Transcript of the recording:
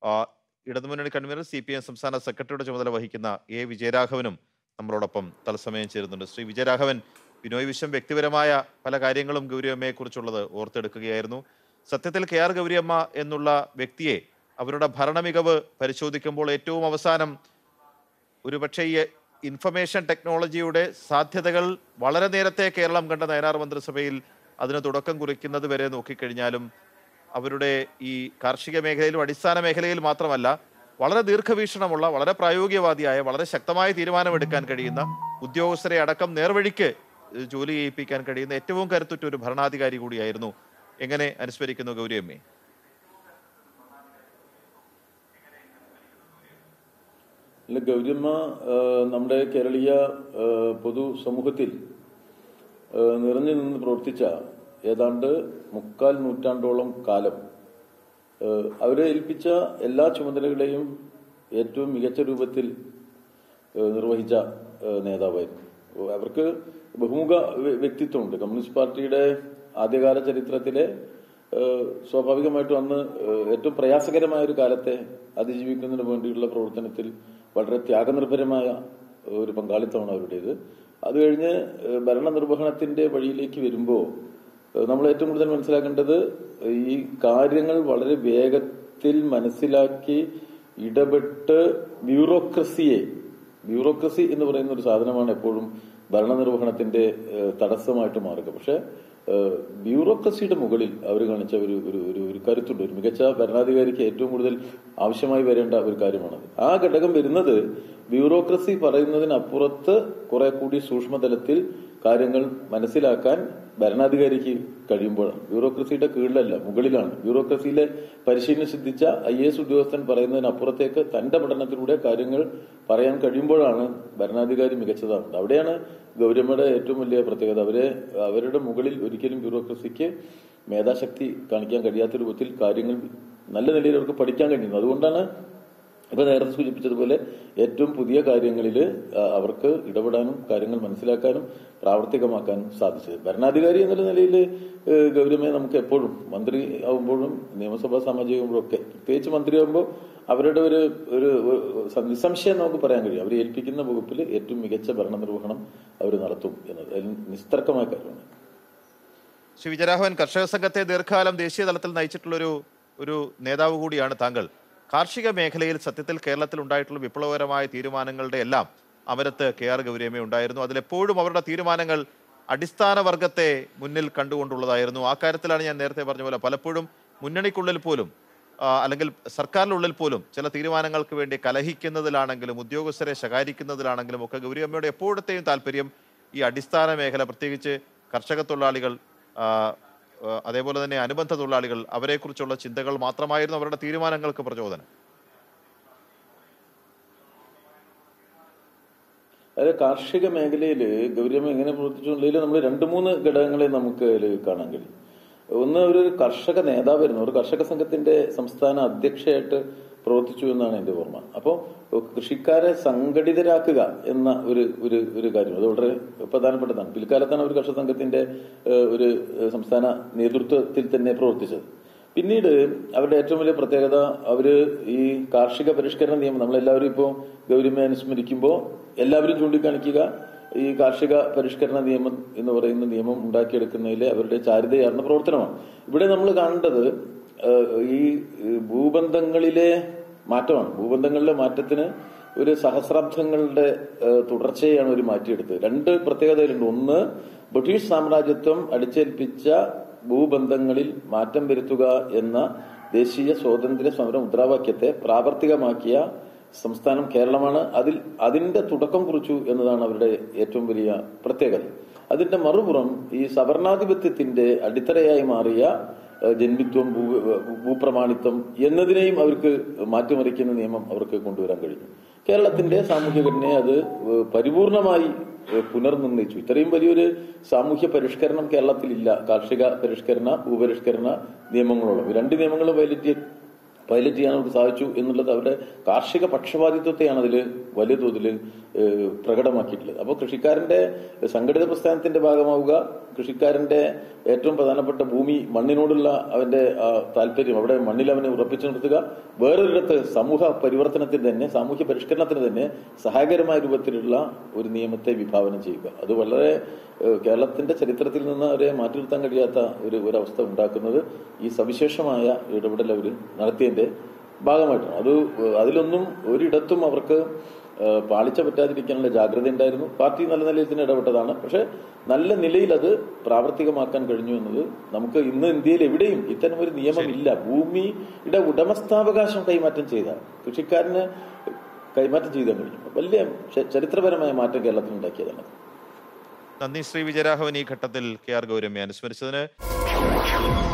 ആ, ഇടതുമുന്നണി convener C P M സംസ്ഥാന സെക്രട്ടറിയുടെ ചുമതല വഹിക്കുന്ന എ വിജയരാഘവനും നമ്മളോടൊപ്പം തത്സമയം ചേരുന്നുണ്ട് ശ്രീ വിജയരാഘവൻ ബിനോയ് വിശ്വം വ്യക്തിപരമായ പല കാര്യങ്ങളും ഗൗരിയമ്മയെ കുറിച്ചുള്ളത് ഓർത്തെടുക്കുകയായിരുന്നു സത്യത്തിൽ കെ ആർ ഗൗരിയമ്മ എന്നുള്ള വ്യക്തിയെ അവരുടെ ഭരണമികവ് പരിശോധിക്കുമ്പോൾ ഏറ്റവും അവസാനം ഒരുപക്ഷെ ഈ ഇൻഫർമേഷൻ ടെക്നോളജിയുടെ സാധ്യതകൾ വളരെ നേരത്തെ കേരളം കണ്ട നയനാർ മന്ത്രിസഭയിൽ അതിന് തുടക്കം കുറിക്കുന്നത് വരെ നോക്കിക്കഴിഞ്ഞാലും അവരുടെ ഈ കാർഷിക മേഖലയിലും അടിസ്ഥാന മേഖലയിൽ മാത്രമല്ല വളരെ ദീർഘവീക്ഷണമുള്ള വളരെ പ്രായോഗികവാദിയായ വളരെ ശക്തമായ തീരുമാനമെടുക്കാൻ കഴിയുന്ന ഉദ്യോഗസ്ഥരെ അടക്കം നേർവഴിക്ക് ഏഹ്, ജോലി ചെയ്യിപ്പിക്കാൻ കഴിയുന്ന ഏറ്റവും കരുത്തുറ്റ ഒരു ഭരണാധികാരി കൂടിയായിരുന്നു എങ്ങനെ അനുസ്മരിക്കുന്നു ഗൗരിയമ്മേ അല്ല ഗൗരിയമ്മ ആ, നമ്മുടെ കേരളീയ ആ, പൊതുസമൂഹത്തിൽ ആ, നിറഞ്ഞു നിന്ന് പ്രവർത്തിച്ച ഏതാണ്ട് മുക്കാൽ നൂറ്റാണ്ടോളം കാലം ആ, അവരെ ഏൽപ്പിച്ച എല്ലാ ചുമതലകളെയും ഏറ്റവും മികച്ച രൂപത്തിൽ ആ, നിർവഹിച്ച ആ, നേതാവായിരുന്നു അവർക്ക് ബഹുമുഖ വ്യ- വ്യക്തിത്വമുണ്ട് കമ്മ്യൂണിസ്റ്റ് പാർട്ടിയുടെ ആദ്യകാല ചരിത്രത്തിലെ ഏഹ് സ്വാഭാവികമായിട്ടും അന്ന് ഏഹ് ഏറ്റവും പ്രയാസകരമായ ഒരു കാലത്തെ അതിജീവിക്കുന്നതിന് വേണ്ടിയുള്ള പ്രവർത്തനത്തിൽ വളരെ ത്യാഗനിർഭരമായ ഒരു പങ്കാളിത്തമാണ് അവരുടേത് അത് കഴിഞ്ഞ് ഏഹ് ഭരണനിർവഹണത്തിന്റെ വഴിയിലേക്ക് വരുമ്പോൾ ഏഹ് നമ്മൾ ഏറ്റവും കൂടുതൽ മനസ്സിലാക്കേണ്ടത് ഈ കാര്യങ്ങൾ വളരെ വേഗത്തിൽ മനസ്സിലാക്കി ഇടപെട്ട് ബ്യൂറോക്രസിയെ ബ്യൂറോക്രസി എന്ന് പറയുന്ന ഒരു സാധനമാണ് എപ്പോഴും ഭരണനിർവഹണത്തിന്റെ ഏഹ്, തടസ്സമായിട്ട് മാറുക പക്ഷെ ഏഹ്, ബ്യൂറോക്രസിയുടെ മുകളിൽ അവർ കാണിച്ച ഒരു ഒരു ഒരു ഒരു കരുത്തുണ്ട് ഒരു മികച്ച ഭരണാധികാരിക്ക് ഏറ്റവും കൂടുതൽ ആവശ്യമായി വരേണ്ട ഒരു കാര്യമാണത് ആ ഘടകം വരുന്നത് ബ്യൂറോക്രസി പറയുന്നതിനപ്പുറത്ത് കുറെ കൂടി സൂക്ഷ്മതലത്തിൽ കാര്യങ്ങൾ മനസ്സിലാക്കാൻ ഭരണാധികാരിക്ക് കഴിയുമ്പോഴാണ് ബ്യൂറോക്രസിയുടെ കീഴിലല്ല മുകളിലാണ് ബ്യൂറോക്രസിയിലെ പരിശീലനം സിദ്ധിച്ച ഐ എസ് ഉദ്യോഗസ്ഥൻ പറയുന്നതിനപ്പുറത്തേക്ക് തന്റെ പഠനത്തിലൂടെ കാര്യങ്ങൾ പറയാൻ കഴിയുമ്പോഴാണ് ഭരണാധികാരി മികച്ചതാവുന്നത് അവിടെയാണ് ഗൗരമ്മയുടെ ഏറ്റവും വലിയ പ്രത്യേകത അവരെ അവരുടെ മുകളിൽ ഒരിക്കലും ബ്യൂറോക്രസിക്ക് മേധാശക്തി കാണിക്കാൻ കഴിയാത്ത രൂപത്തിൽ കാര്യങ്ങൾ നല്ല നിലയിൽ അവർക്ക് പഠിക്കാൻ കഴിയുന്നു അതുകൊണ്ടാണ് ഇപ്പൊ നേരത്തെ സൂചിപ്പിച്ചതുപോലെ ഏറ്റവും പുതിയ കാര്യങ്ങളിൽ അവർക്ക് ഇടപെടാനും കാര്യങ്ങൾ മനസ്സിലാക്കാനും പ്രാവർത്തികമാക്കാനും സാധിച്ചത് ഭരണാധികാരി എന്നുള്ള നിലയിൽ ഗൗരവമേ നമുക്ക് എപ്പോഴും മന്ത്രി ആവുമ്പോഴും നിയമസഭാ സാമാജികമ്പോഴും ഒക്കെ പ്രത്യേകിച്ച് മന്ത്രിയാകുമ്പോൾ അവരുടെ ഒരു ഒരു ഒരു നിസ്സംശയം നമുക്ക് പറയാൻ കഴിയും അവർ ഏൽപ്പിക്കുന്ന വകുപ്പിൽ ഏറ്റവും മികച്ച ഭരണനിർവഹണം അവർ നടത്തും എന്നത് അതിൽ നിസ്തർക്കമായ കാര്യമാണ് ശ്രീ വിജയരാഘവൻ കർഷക സംഘത്തെ ദീർഘകാലം ദേശീയ തലത്തിൽ നയിച്ചിട്ടുള്ളൊരു ഒരു നേതാവ് കൂടിയാണ് താങ്കൾ കാർഷിക മേഖലയിൽ സത്യത്തിൽ കേരളത്തിൽ ഉണ്ടായിട്ടുള്ള വിപ്ലവകരമായ തീരുമാനങ്ങളുടെ എല്ലാം അമരത്ത് കെ ആർ ഗൗരിയമ്മ ഉണ്ടായിരുന്നു അതിലെപ്പോഴും അവരുടെ തീരുമാനങ്ങൾ അടിസ്ഥാന വർഗത്തെ മുന്നിൽ കണ്ടുകൊണ്ടുള്ളതായിരുന്നു ആ കാര്യത്തിലാണ് ഞാൻ നേരത്തെ പറഞ്ഞ പോലെ പലപ്പോഴും മുന്നണിക്കുള്ളിൽ പോലും ആ, അല്ലെങ്കിൽ സർക്കാരിനുള്ളിൽ പോലും ചില തീരുമാനങ്ങൾക്ക് വേണ്ടി കലഹിക്കുന്നതിലാണെങ്കിലും ഉദ്യോഗസ്ഥരെ ശകാരിക്കുന്നതിലാണെങ്കിലും ഒക്കെ ഗൗരിയമ്മയുടെ എപ്പോഴത്തെയും താല്പര്യം ഈ അടിസ്ഥാന മേഖല പ്രത്യേകിച്ച് കർഷക തൊഴിലാളികൾ ആ, ആ, അതേപോലെ തന്നെ അനുബന്ധ തൊഴിലാളികൾ അവരെക്കുറിച്ചുള്ള ചിന്തകൾ മാത്രമായിരുന്നു അവരുടെ തീരുമാനങ്ങൾക്ക് പ്രചോദനം അതായത് കാർഷിക മേഖലയിൽ ഗൗരിയമ്മ എങ്ങനെ പ്രവർത്തിച്ചുള്ളതിൽ നമ്മൾ രണ്ട് മൂന്ന് ഘടകങ്ങളെ നമുക്ക് അതിൽ കാണാൻ കഴിയും ഒന്ന് ഒരു കർഷക നേതാവായിരുന്നു ഒരു കർഷക സംഘത്തിന്റെ സംസ്ഥാന അധ്യക്ഷയായിട്ട് പ്രവർത്തിച്ചു എന്നാണ് എന്റെ ഓർമ്മ അപ്പോൾ കൃഷിക്കാരെ സംഘടിതരാക്കുക എന്ന ഒരു ഒരു ഒരു കാര്യം അത് വളരെ പ്രധാനപ്പെട്ടതാണ് പിൽക്കാലത്താണ് ഒരു കർഷക സംഘത്തിന്റെ ഏഹ്, ഒരു ഏഹ്, സംസ്ഥാന നേതൃത്വത്തിൽ തന്നെ പ്രവർത്തിച്ചത് പിന്നീട് അവരുടെ ഏറ്റവും വലിയ പ്രത്യേകത അവര് ഈ കാർഷിക പരിഷ്കരണ നിയമം നമ്മളെല്ലാവരും ഇപ്പോൾ ഗൗരിമയെ അനുസ്മരിക്കുമ്പോൾ എല്ലാവരും ചൂണ്ടിക്കാണിക്കുക ഈ കാർഷിക പരിഷ്കരണ നിയമം എന്ന് പറയുന്ന നിയമം ഉണ്ടാക്കിയെടുക്കുന്നതിലെ അവരുടെ ചാരിതയാർന്ന പ്രവർത്തനമാണ് ഇവിടെ നമ്മൾ കാണേണ്ടത് ഏഹ്, ഈ ഏഹ്, ഭൂബന്ധങ്ങളിലെ മാറ്റമാണ് ഭൂബന്ധങ്ങളിലെ മാറ്റത്തിന് ഒരു സഹസ്രാബ്ദങ്ങളുടെ ഏഹ്, തുടർച്ചയാണ് ഒരു മാറ്റിയെടുത്തത് രണ്ട് പ്രത്യേകതകളുണ്ട് ഒന്ന് ബ്രിട്ടീഷ് സാമ്രാജ്യത്വം അടിച്ചേൽപ്പിച്ച ഭൂബന്ധങ്ങളിൽ മാറ്റം വരുത്തുക എന്ന ദേശീയ സ്വാതന്ത്ര്യ സമര മുദ്രാവാക്യത്തെ പ്രാവർത്തികമാക്കിയ സംസ്ഥാനം കേരളമാണ് അതിൽ അതിന്റെ തുടക്കം കുറിച്ചു എന്നതാണ് അവരുടെ ഏറ്റവും വലിയ പ്രത്യേകത അതിന്റെ മറുപുറം ഈ സവർണാധിപത്യത്തിന്റെ അടിത്തറയായി മാറിയ ഏഹ്, ജന്മിത്വം ഭൂ ഭൂപ്രമാണിത്വം എന്നതിനെയും അവർക്ക് മാറ്റിമറിക്കുന്ന നിയമം അവർക്ക് കൊണ്ടുവരാൻ കഴിഞ്ഞു കേരളത്തിന്റെ സാമൂഹ്യഘടനയെ അത് ഏഹ്, പരിപൂർണമായി ഏഹ്, പുനർനിർണയിച്ചു ഇത്രയും വലിയൊരു സാമൂഹ്യ പരിഷ്കരണം കേരളത്തിലില്ല കാർഷിക പരിഷ്കരണ ഭൂപരിഷ്കരണ നിയമങ്ങളോളം ഈ രണ്ട് നിയമങ്ങളും വയലിറ്റ് പൈലറ്റ് ചെയ്യാൻ അവർക്ക് സാധിച്ചു എന്നുള്ളത് അവരുടെ കാർഷിക പക്ഷപാതിത്വത്തെയാണ് അതിൽ വലിയ തോതിൽ ഏഹ്, പ്രകടമാക്കിയിട്ടുള്ളത് അപ്പോൾ കൃഷിക്കാരന്റെ സംഘടിത പ്രസ്ഥാനത്തിന്റെ ഭാഗമാവുക കൃഷിക്കാരന്റെ ഏറ്റവും പ്രധാനപ്പെട്ട ഭൂമി മണ്ണിനോടുള്ള അവന്റെ ആ, താല്പര്യം അവിടെ മണ്ണിൽ അവനെ ഉറപ്പിച്ചു നിർത്തുക വേറൊരിടത്ത് സമൂഹ പരിവർത്തനത്തിന് തന്നെ സാമൂഹ്യ പരിഷ്കരണത്തിന് തന്നെ സഹായകരമായ രൂപത്തിലുള്ള ഒരു നിയമത്തെ വിഭാവനം ചെയ്യുക അത് വളരെ ഏഹ്, കേരളത്തിന്റെ ചരിത്രത്തിൽ നിന്ന് അവരെ മാറ്റി നിർത്താൻ കഴിയാത്ത ഒരു ഒരവസ്ഥ ഉണ്ടാക്കുന്നത് ഈ സവിശേഷമായ ഇടപെടൽ അവർ നടത്തിയതിന്റെ ഭാഗമായിട്ടാണ് അത് ഏഹ്, അതിലൊന്നും ഒരിടത്തും അവർക്ക് ഏഹ്, പാളിച്ച പറ്റാതിരിക്കാനുള്ള ജാഗ്രത ഉണ്ടായിരുന്നു പാർട്ടി നല്ല നിലയിൽ തന്നെ ഇടപെട്ടതാണ് പക്ഷെ നല്ല നിലയിൽ അത് പ്രാവർത്തികമാക്കാൻ കഴിഞ്ഞു എന്നത് നമുക്ക് ഇന്ന് ഇന്ത്യയിൽ എവിടെയും ഇത്തരം ഒരു നിയമമില്ല ഭൂമിയുടെ ഉടമസ്ഥാവകാശം കൈമാറ്റം ചെയ്ത കൃഷിക്കാരന് കൈമാറ്റം ചെയ്താൽ കഴിഞ്ഞു വലിയ ച- ചരിത്രപരമായ മാറ്റം കേരളത്തിൽ ഉണ്ടാക്കിയതാണ് നന്ദി ശ്രീ വിജയരാഘവൻ ഈ ഘട്ടത്തിൽ കെ ആർ ഗൗരമ്മയെ അനുസ്മരിച്ചതിന്